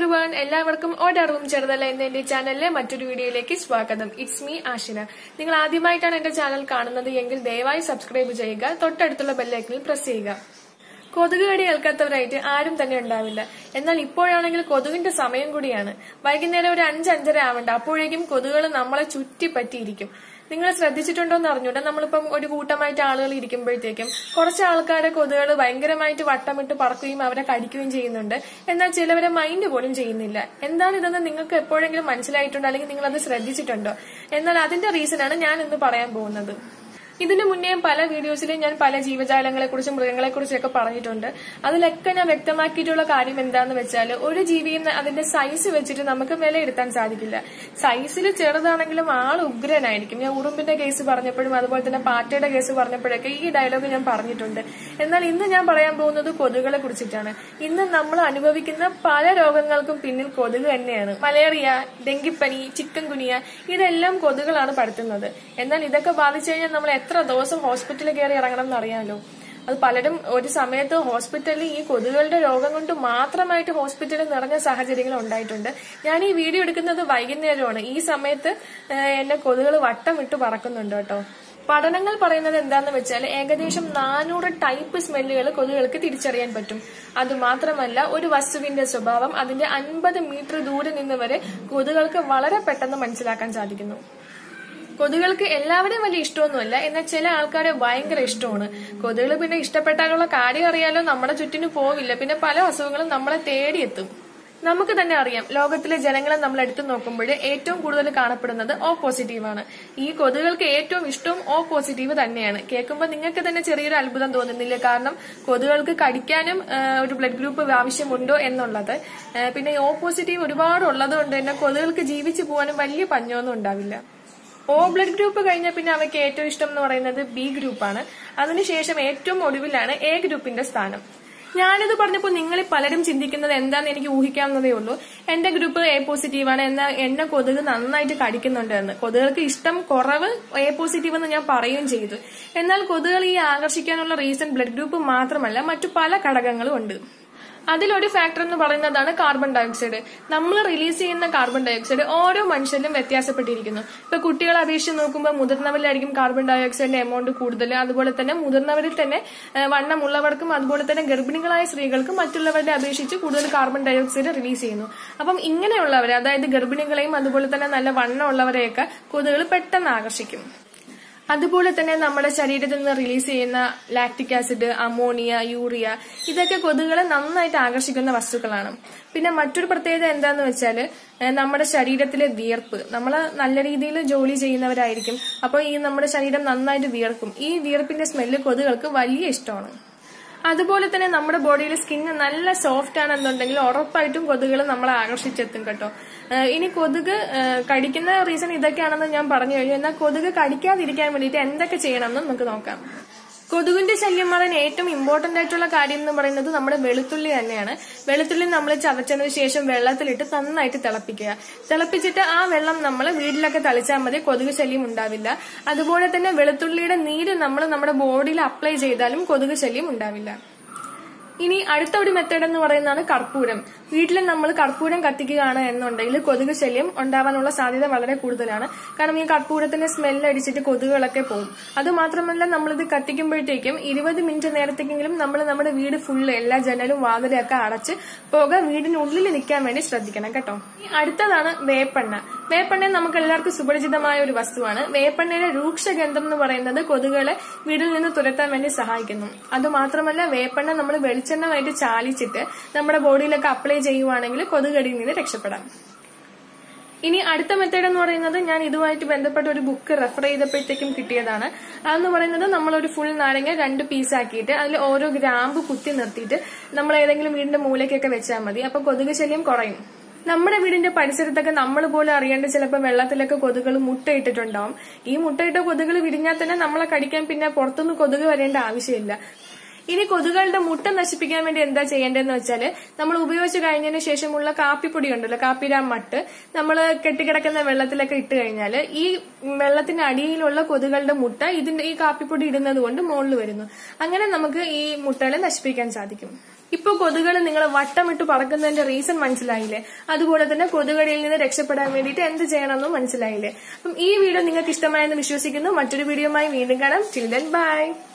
every one എല്ലാവർക്കും ഒരറിവും ചെറുതല്ല എന്ന എന്റെ ചാനലിലെ മറ്റൊരു വീഡിയോയിലേക്ക് സ്വാഗതം ഇറ്റ്സ് മീ ആഷിന നിങ്ങൾ ആദ്യമായിട്ടാണ് എന്റെ ചാനൽ കാണുന്നത് എങ്കിൽ ദയവായി സബ്സ്ക്രൈബ് ചെയ്യുക തൊട്ടടുത്തുള്ള ബെല്ലൈക്കനിൽ പ്രസ് ചെയ്യുക കൊതുക് കടി ഏൽക്കാത്തവരായിട്ട് ആരും തന്നെ ഉണ്ടാവില്ല എന്നാൽ ഇപ്പോഴാണെങ്കിൽ കൊതുകിന്റെ സമയം കൂടിയാണ് വൈകുന്നേരം ഒരു അഞ്ച് അഞ്ചര ആവണ്ട അപ്പോഴേക്കും കൊതുകുകൾ നമ്മളെ ചുറ്റിപ്പറ്റിയിരിക്കും നിങ്ങൾ ശ്രദ്ധിച്ചിട്ടുണ്ടോ എന്ന് അറിഞ്ഞൂടെ നമ്മളിപ്പം ഒരു കൂട്ടമായിട്ട് ആളുകൾ ഇരിക്കുമ്പോഴത്തേക്കും കുറച്ച് ആൾക്കാരെ കൊതുകുകൾ ഭയങ്കരമായിട്ട് വട്ടമിട്ട് പറക്കുകയും അവരെ കടിക്കുകയും ചെയ്യുന്നുണ്ട് എന്നാൽ ചിലവരെ മൈൻഡ് പോലും ചെയ്യുന്നില്ല എന്താണ് ഇതെന്ന് നിങ്ങൾക്ക് എപ്പോഴെങ്കിലും മനസ്സിലായിട്ടുണ്ടോ അല്ലെങ്കിൽ നിങ്ങൾ അത് ശ്രദ്ധിച്ചിട്ടുണ്ടോ എന്നാൽ അതിന്റെ റീസണാണ് ഞാൻ ഇന്ന് പറയാൻ പോകുന്നത് ഇതിനു മുന്നേ പല വീഡിയോസിലും ഞാൻ പല ജീവജാലങ്ങളെ കുറിച്ചും മൃഗങ്ങളെ കുറിച്ചും ഒക്കെ പറഞ്ഞിട്ടുണ്ട് അതിലൊക്കെ ഞാൻ വ്യക്തമാക്കിയിട്ടുള്ള കാര്യം എന്താന്ന് വെച്ചാൽ ഒരു ജീവിയും അതിന്റെ സൈസ് വെച്ചിട്ട് നമുക്ക് വിലയിരുത്താൻ സാധിക്കില്ല സൈസിൽ ചെറുതാണെങ്കിലും ആൾ ഉഗ്രനായിരിക്കും ഞാൻ ഉറുമ്പിന്റെ കേസ് പറഞ്ഞപ്പോഴും അതുപോലെ തന്നെ പാറ്റയുടെ കേസ് പറഞ്ഞപ്പോഴൊക്കെ ഈ ഡയലോഗ് ഞാൻ പറഞ്ഞിട്ടുണ്ട് എന്നാൽ ഇന്ന് ഞാൻ പറയാൻ പോകുന്നത് കൊതുകുകളെ കുറിച്ചിട്ടാണ് ഇന്ന് നമ്മൾ അനുഭവിക്കുന്ന പല രോഗങ്ങൾക്കും പിന്നിൽ കൊതുക് തന്നെയാണ് മലേറിയ ഡെങ്കിപ്പനി ചിക്കൻ കുനിയ ഇതെല്ലാം കൊതുകുകളാണ് പടുത്തുന്നത് എന്നാൽ ഇതൊക്കെ ബാധിച്ചു കഴിഞ്ഞാൽ നമ്മൾ എത്ര ദിവസം ഹോസ്പിറ്റലിൽ കയറി ഇറങ്ങണം എന്നറിയാമല്ലോ അത് പലരും ഒരു സമയത്ത് ഹോസ്പിറ്റലിൽ ഈ കൊതുകുകളുടെ രോഗം കൊണ്ട് മാത്രമായിട്ട് ഹോസ്പിറ്റലിൽ നിറഞ്ഞ സാഹചര്യങ്ങൾ ഉണ്ടായിട്ടുണ്ട് ഞാൻ ഈ വീഡിയോ എടുക്കുന്നത് വൈകുന്നേരമാണ് ഈ സമയത്ത് ഏഹ്, എന്നെ കൊതുകുകൾ വട്ടം വിട്ട് പറക്കുന്നുണ്ട് കേട്ടോ പഠനങ്ങൾ പറയുന്നത് എന്താന്ന് വെച്ചാൽ ഏകദേശം നാനൂറ് ടൈപ്പ് സ്മെല്ലുകൾ കൊതുകുകൾക്ക് തിരിച്ചറിയാൻ പറ്റും അതുമാത്രമല്ല ഒരു വസ്തുവിന്റെ സ്വഭാവം അതിന്റെ അൻപത് മീറ്റർ ദൂരെ നിന്ന് വരെ കൊതുകുകൾക്ക് വളരെ പെട്ടെന്ന് മനസ്സിലാക്കാൻ സാധിക്കുന്നു കൊതുകുകൾക്ക് എല്ലാവരെയും വലിയ ഇഷ്ടമൊന്നുമല്ല എന്നാൽ ചില ആൾക്കാരെ ഭയങ്കര ഇഷ്ടമാണ് കൊതുകുകൾ പിന്നെ ഇഷ്ടപ്പെട്ടാലുള്ള കാര്യം അറിയാലോ നമ്മുടെ ചുറ്റിന് പോവില്ല പിന്നെ പല അസുഖങ്ങളും നമ്മളെ തേടിയെത്തും നമുക്ക് തന്നെ അറിയാം ലോകത്തിലെ ജനങ്ങളെ നമ്മൾ എടുത്തു നോക്കുമ്പോൾ ഏറ്റവും കൂടുതൽ കാണപ്പെടുന്നത് ഓ പോസിറ്റീവ് ആണ് ഈ കൊതുകുകൾക്ക് ഏറ്റവും ഇഷ്ടവും ഓ പോസിറ്റീവ് തന്നെയാണ് കേൾക്കുമ്പോൾ നിങ്ങൾക്ക് തന്നെ ചെറിയൊരു അത്ഭുതം തോന്നുന്നില്ല കാരണം കൊതുകുകൾക്ക് കടിക്കാനും ആ, ഒരു ബ്ലഡ് ഗ്രൂപ്പ് ആവശ്യമുണ്ടോ എന്നുള്ളത് ആ, പിന്നെ ഓ പോസിറ്റീവ് ഒരുപാട് ഉള്ളത് കൊണ്ട് തന്നെ കൊതുകുകൾക്ക് ജീവിച്ചു പോകാനും വലിയ പഞ്ഞൊന്നും ഉണ്ടാവില്ല ഓ ബ്ലഡ് ഗ്രൂപ്പ് കഴിഞ്ഞാൽ പിന്നെ അവയ്ക്ക് ഏറ്റവും ഇഷ്ടം എന്ന് പറയുന്നത് ബി ഗ്രൂപ്പാണ് അതിനുശേഷം ഏറ്റവും ഒടുവിലാണ് എ ഗ്രൂപ്പിന്റെ സ്ഥാനം ഞാനിത് പറഞ്ഞപ്പോൾ നിങ്ങളിൽ പലരും ചിന്തിക്കുന്നത് എന്താന്ന് എനിക്ക് ഊഹിക്കാവുന്നതേ ഉള്ളൂ എന്റെ ഗ്രൂപ്പ് എ പോസിറ്റീവ് ആണ് എന്നാൽ എന്നെ കൊതുക് നന്നായിട്ട് കടിക്കുന്നുണ്ട് എന്ന് കൊതുകുകൾക്ക് ഇഷ്ടം കുറവ് എ പോസിറ്റീവ് എന്ന് ഞാൻ പറയുകയും ചെയ്തു എന്നാൽ കൊതുകുകൾ ഈ ആകർഷിക്കാനുള്ള റീസൺ ബ്ലഡ് ഗ്രൂപ്പ് മാത്രമല്ല മറ്റു പല ഘടകങ്ങളും ഉണ്ട് അതിലൊരു ഫാക്ടർ എന്ന് പറയുന്നതാണ് കാർബൺ ഡയോക്സൈഡ് നമ്മൾ റിലീസ് ചെയ്യുന്ന കാർബൺ ഡയോക്സൈഡ് ഓരോ മനുഷ്യരിലും വ്യത്യാസപ്പെട്ടിരിക്കുന്നു ഇപ്പൊ കുട്ടികളെ അപേക്ഷിച്ച് നോക്കുമ്പോൾ മുതിർന്നവരിലായിരിക്കും കാർബൺ ഡയോക്സൈഡിന്റെ എമൗണ്ട് കൂടുതൽ അതുപോലെ തന്നെ മുതിർന്നവരിൽ തന്നെ ഏഹ്, വണ്ണമുള്ളവർക്കും അതുപോലെ തന്നെ ഗർഭിണികളായ സ്ത്രീകൾക്കും മറ്റുള്ളവരെ അപേക്ഷിച്ച് കൂടുതൽ കാർബൺ ഡയോക്സൈഡ് റിലീസ് ചെയ്യുന്നു അപ്പം ഇങ്ങനെയുള്ളവരെ അതായത് ഗർഭിണികളെയും അതുപോലെ തന്നെ നല്ല വണ്ണമുള്ളവരെയൊക്കെ കൊതുകുകൾ പെട്ടെന്ന് ആകർഷിക്കും അതുപോലെ തന്നെ നമ്മുടെ ശരീരത്തിൽ നിന്ന് റിലീസ് ചെയ്യുന്ന ലാക്ടിക് ആസിഡ് അമോണിയ യൂറിയ ഇതൊക്കെ കൊതുകുകളെ നന്നായിട്ട് ആകർഷിക്കുന്ന വസ്തുക്കളാണ് പിന്നെ മറ്റൊരു പ്രത്യേകത എന്താന്ന് വെച്ചാൽ നമ്മുടെ ശരീരത്തിലെ വിയർപ്പ് നമ്മൾ നല്ല രീതിയിൽ ജോലി ചെയ്യുന്നവരായിരിക്കും അപ്പോൾ ഈ നമ്മുടെ ശരീരം നന്നായിട്ട് വിയർക്കും ഈ വിയർപ്പിന്റെ സ്മെല്ല് കൊതുകൾക്ക് വലിയ ഇഷ്ടമാണ് അതുപോലെ തന്നെ നമ്മുടെ ബോഡിയിലെ സ്കിന്ന് നല്ല സോഫ്റ്റ് ആണെന്നുണ്ടെങ്കിൽ ഉറപ്പായിട്ടും കൊതുകുകൾ നമ്മളെ ആകർഷിച്ചെത്തും കേട്ടോ ഏഹ് ഇനി കൊതുക് ഏഹ് കടിക്കുന്ന റീസൺ ഇതൊക്കെയാണെന്ന് ഞാൻ പറഞ്ഞു കഴിഞ്ഞു എന്നാൽ കൊതുക് കടിക്കാതിരിക്കാൻ വേണ്ടിയിട്ട് എന്തൊക്കെ ചെയ്യണമെന്ന് നമുക്ക് നോക്കാം കൊതുകിന്റെ ശല്യം മാറാൻ ഏറ്റവും ഇമ്പോർട്ടന്റ് ആയിട്ടുള്ള കാര്യം എന്ന് പറയുന്നത് നമ്മുടെ വെളുത്തുള്ളി തന്നെയാണ് വെളുത്തുള്ളി നമ്മൾ ചതച്ചതിന് ശേഷം വെള്ളത്തിലിട്ട് നന്നായിട്ട് തിളപ്പിക്കുക തിളപ്പിച്ചിട്ട് ആ വെള്ളം നമ്മൾ വീട്ടിലൊക്കെ തളിച്ചാൽ മതി കൊതുക് ശല്യം ഉണ്ടാവില്ല അതുപോലെ തന്നെ വെളുത്തുള്ളിയുടെ നീര് നമ്മൾ നമ്മുടെ ബോഡിയിൽ അപ്ലൈ ചെയ്താലും കൊതുക് ശല്യം ഉണ്ടാവില്ല ഇനി അടുത്ത ഒരു മെത്തേഡ് എന്ന് പറയുന്നതാണ് കർപ്പൂരം വീട്ടിൽ നമ്മൾ കർപ്പൂരം കത്തിക്കുകയാണ് എന്നുണ്ടെങ്കിൽ കൊതുക് ശല്യം ഉണ്ടാവാനുള്ള സാധ്യത വളരെ കൂടുതലാണ് കാരണം ഈ കർപ്പൂരത്തിന്റെ സ്മെല്ല് അടിച്ചിട്ട് കൊതുകുകളൊക്കെ പോകും അത് മാത്രമല്ല നമ്മളിത് കത്തിക്കുമ്പോഴത്തേക്കും ഇരുപത് മിനിറ്റ് നേരത്തേക്കെങ്കിലും നമ്മൾ നമ്മുടെ വീട് ഫുള്ള് എല്ലാ ജനലും വാതിലൊക്കെ അടച്ച് പുക വീടിനുള്ളിൽ നിൽക്കാൻ വേണ്ടി ശ്രദ്ധിക്കണം കേട്ടോ ഇനി അടുത്തതാണ് വേപ്പെണ്ണ വേപ്പെണ്ണ നമുക്ക് എല്ലാവർക്കും സുപരിചിതമായ ഒരു വസ്തുവാണ് വേപ്പെണ്ണയുടെ രൂക്ഷഗന്ധം എന്ന് പറയുന്നത് കൊതുകുകളെ വീടിൽ നിന്ന് തുരത്താൻ വേണ്ടി സഹായിക്കുന്നു അതുമാത്രമല്ല വേപ്പെണ്ണ നമ്മൾ വെളിച്ചെണ്ണമായിട്ട് ചാലിച്ചിട്ട് നമ്മുടെ ബോഡിയിലൊക്കെ അപ്ലൈ ചെയ്യുവാണെങ്കിൽ കൊതുകടിയിൽ നിന്ന് രക്ഷപ്പെടാം ഇനി അടുത്ത മെത്തേഡ് എന്ന് പറയുന്നത് ഞാൻ ഇതുമായിട്ട് ബന്ധപ്പെട്ട ഒരു ബുക്ക് റെഫർ ചെയ്തപ്പോഴത്തേക്കും കിട്ടിയതാണ് അതെന്ന് പറയുന്നത് നമ്മൾ ഒരു ഫുൾ നാരങ്ങ രണ്ട് പീസാക്കിയിട്ട് അതിൽ ഓരോ ഗ്രാമ്പ് കുത്തി നിർത്തിയിട്ട് നമ്മൾ ഏതെങ്കിലും വീടിന്റെ മൂലയ്ക്കൊക്കെ വെച്ചാൽ മതി അപ്പൊ കൊതുക് ശല്യം കുറയും നമ്മുടെ വീടിന്റെ പരിസരത്തൊക്കെ നമ്മൾ പോലും അറിയേണ്ട ചിലപ്പോൾ വെള്ളത്തിലൊക്കെ കൊതുകൾ മുട്ടയിട്ടിട്ടുണ്ടാവും ഈ മുട്ടയിട്ട കൊതുകൾ വിരിഞ്ഞാൽ തന്നെ നമ്മളെ കടിക്കാൻ പിന്നെ പുറത്തുനിന്ന് കൊതുക് വരേണ്ട ആവശ്യമില്ല ഇനി കൊതുകുകളുടെ മുട്ട നശിപ്പിക്കാൻ വേണ്ടി എന്താ ചെയ്യേണ്ടതെന്ന് വെച്ചാല് നമ്മൾ ഉപയോഗിച്ച് കഴിഞ്ഞതിന് ശേഷമുള്ള കാപ്പിപ്പൊടി ഉണ്ടല്ലോ കാപ്പിരാ മട്ട് നമ്മൾ കെട്ടിക്കിടക്കുന്ന വെള്ളത്തിലൊക്കെ ഇട്ട് കഴിഞ്ഞാൽ ഈ വെള്ളത്തിന്റെ അടിയിലുള്ള കൊതുകുകളുടെ മുട്ട ഇതിന്റെ ഈ കാപ്പിപ്പൊടി ഇടുന്നത് കൊണ്ട് മുകളിൽ വരുന്നു അങ്ങനെ നമുക്ക് ഈ മുട്ടകളെ നശിപ്പിക്കാൻ സാധിക്കും ഇപ്പൊ കൊതുകുകൾ നിങ്ങളെ വട്ടമിട്ട് പറക്കുന്നതിന്റെ റീസൺ മനസ്സിലായില്ലേ അതുപോലെ തന്നെ കൊതുകടിയിൽ നിന്ന് രക്ഷപ്പെടാൻ വേണ്ടിയിട്ട് എന്ത് ചെയ്യണമെന്നും മനസ്സിലായില്ലേ അപ്പം ഈ വീഡിയോ നിങ്ങൾക്ക് ഇഷ്ടമായെന്ന് വിശ്വസിക്കുന്നു മറ്റൊരു വീഡിയോയുമായി വീണ്ടും കാണാം ചിൽഡ്രൻ ബൈ